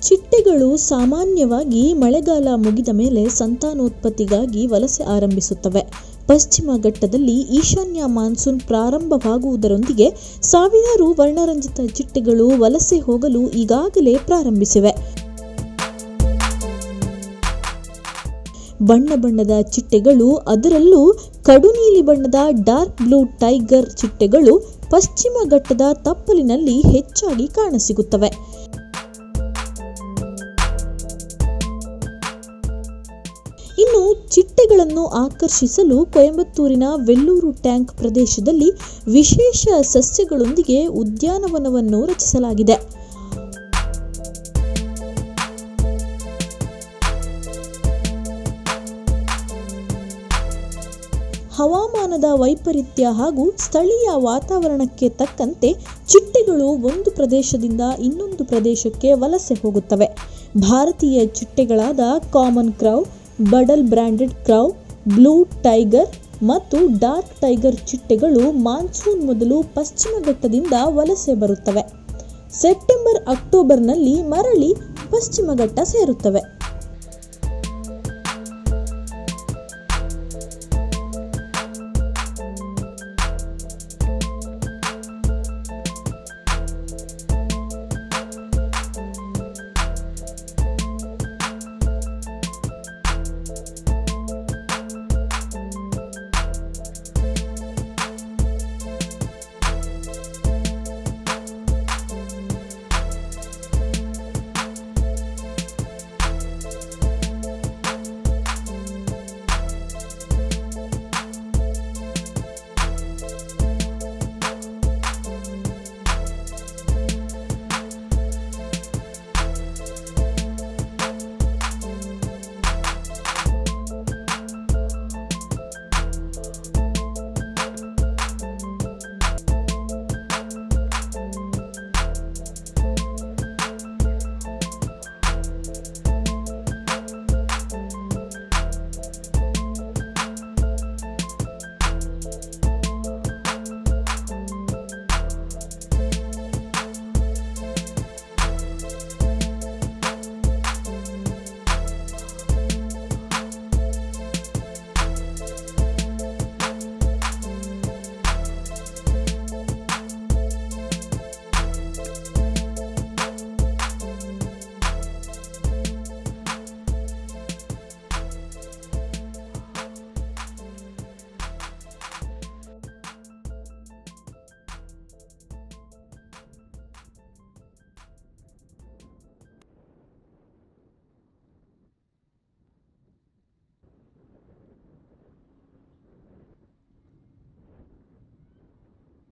ಚಿಟ್ಟೆಗಳು ಸಾಮಾನ್ಯವಾಗಿ ಮಳೆಗಾಲ ಮುಗಿದ ಮೇಲೆ ಸಂತಾನೋತ್ಪತ್ತಿಗಾಗಿ ವಲಸೆ ಆರಂಭಿಸುತ್ತವೆ ಪಶ್ಚಿಮ ಘಟ್ಟದಲ್ಲಿ ಈಶಾನ್ಯ ಮಾನ್ಸೂನ್ ಪ್ರಾರಂಭವಾಗುವುದರೊಂದಿಗೆ ಸಾವಿರಾರು ವರ್ಣರಂಜಿತ ಚಿಟ್ಟೆಗಳು ವಲಸೆ ಹೋಗಲು ಈಗಾಗಲೇ ಪ್ರಾರಂಭಿಸಿವೆ ಬಣ್ಣ ಬಣ್ಣದ ಚಿಟ್ಟೆಗಳು ಅದರಲ್ಲೂ ಕಡು ನೀಲಿ ಬಣ್ಣದ ಡಾರ್ಕ್ ಬ್ಲೂ ಟೈಗರ್ ಚಿಟ್ಟೆಗಳು ಪಶ್ಚಿಮ ಘಟ್ಟದ ತಪ್ಪಲಿನಲ್ಲಿ ಹೆಚ್ಚಾಗಿ ಕಾಣಸಿಗುತ್ತವೆ ಇನ್ನು ಚಿಟ್ಟೆಗಳನ್ನು ಆಕರ್ಷಿಸಲು ಕೊಯಂಬತ್ತೂರಿನ ವೆಲ್ಲೂರು ಟ್ಯಾಂಕ್ ಪ್ರದೇಶದಲ್ಲಿ ವಿಶೇಷ ಸಸ್ಯಗಳೊಂದಿಗೆ ಉದ್ಯಾನವನವನ್ನು ರಚಿಸಲಾಗಿದೆ ಹವಾಮಾನದ ವೈಪರೀತ್ಯ ಹಾಗೂ ಸ್ಥಳೀಯ ವಾತಾವರಣಕ್ಕೆ ತಕ್ಕಂತೆ ಚಿಟ್ಟೆಗಳು ಒಂದು ಪ್ರದೇಶದಿಂದ ಇನ್ನೊಂದು ಪ್ರದೇಶಕ್ಕೆ ವಲಸೆ ಹೋಗುತ್ತವೆ ಭಾರತೀಯ ಚಿಟ್ಟೆಗಳಾದ ಕಾಮನ್ ಕ್ರೌ ಬಡಲ್ ಬ್ರ್ಯಾಂಡೆಡ್ ಕ್ರೌ ಬ್ಲೂ ಟೈಗರ್ ಮತ್ತು ಡಾರ್ಕ್ ಟೈಗರ್ ಚಿಟ್ಟೆಗಳು ಮಾನ್ಸೂನ್ ಮೊದಲು ಪಶ್ಚಿಮ ಘಟ್ಟದಿಂದ ವಲಸೆ ಬರುತ್ತವೆ ಸೆಪ್ಟೆಂಬರ್ ಅಕ್ಟೋಬರ್ನಲ್ಲಿ ಮರಳಿ ಪಶ್ಚಿಮ ಘಟ್ಟ ಸೇರುತ್ತವೆ